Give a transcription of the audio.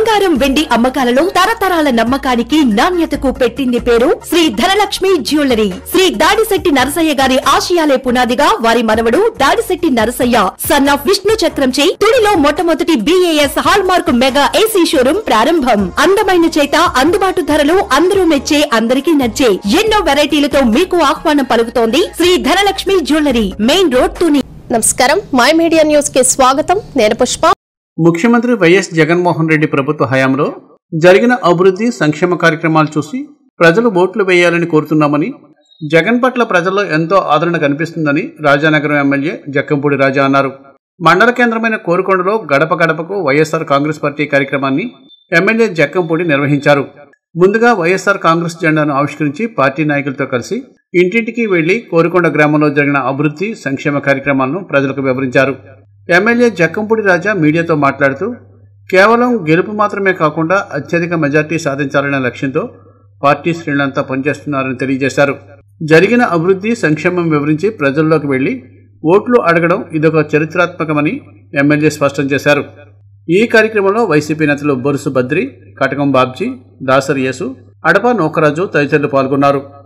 బంగారం వెండి అమ్మకాలలో తరతరాల నమ్మకానికి నాణ్యతకు పెట్టింది పేరు శ్రీ ధనలక్ష్మి జ్యువెలరీ శ్రీ దాడిశెట్టి నరసయ్య గారి ఆశయాలే పునాదిగా వారి మనవడు దాడిశెట్టి నరసయ్య సన్ ఆఫ్ విష్ణు చక్రంచే తుడిలో మొట్టమొదటి BAS hallmark mega AC showroom ప్రారంభం అందమైన చేత అందుబాటు ధరలు అందరూ మెచ్చే అందరికీ నచ్చే ఎన్నో వెరైటీలతో మీకు ఆహ్వానం పలుకుతోంది Shri Dhanalakshmi jewellery main road Tuni నమస్కారం మై మీడియా న్యూస్ కి స్వాగతం నేను పుష్ప ముఖ్యమంత్రి వైఎస్ జగన్మోహన్ రెడ్డి ప్రభుత్వ హయాంలో జరిగిన అభివృద్ధి సంక్షేమ కార్యక్రమాలు చూసి ప్రజలు ఓట్లు వేయాలని కోరుతున్నామని జగన్ పట్ల ప్రజల్లో ఎంతో ఆదరణ కనిపిస్తుందని రాజానగరం ఎమ్మెల్యే జక్కంపూడి రాజా అన్నారు మండల కేంద్రమైన కోరుకొండలో గడప గడపకు వైఎస్ఆర్ కాంగ్రెస్ పార్టీ కార్యక్రమాన్ని ఎమ్మెల్యే జక్కంపూడి నిర్వహించారు ముందుగా వైఎస్ఆర్ కాంగ్రెస్ జెండాను ఆవిష్కరించి పార్టీ నాయకులతో కలిసి ఇంటింటికి వెళ్లి కోరుకొండ గ్రామంలో జరిగిన అభివృద్ధి సంక్షేమ కార్యక్రమాలను ప్రజలకు వివరించారు ఎమ్మెల్యే జక్కంపూడి రాజా మీడియాతో మాట్లాడుతూ కేవలం గెలుపు మాత్రమే కాకుండా అత్యధిక మెజార్టీ సాధించాలనే లక్ష్యంతో పార్టీ శ్రేణులంతా పనిచేస్తున్నారని తెలియజేశారు జరిగిన అభివృద్ధి సంక్షేమం వివరించి ప్రజల్లోకి వెళ్లి ఓట్లు అడగడం ఇదొక చరిత్రాత్మకమని ఎమ్మెల్యే స్పష్టం చేశారు ఈ కార్యక్రమంలో వైసీపీ నేతలు బొరుసు బద్రి కటకం బాబ్జీ దాసరి యేసు అడప నోకరాజు తదితరులు పాల్గొన్నారు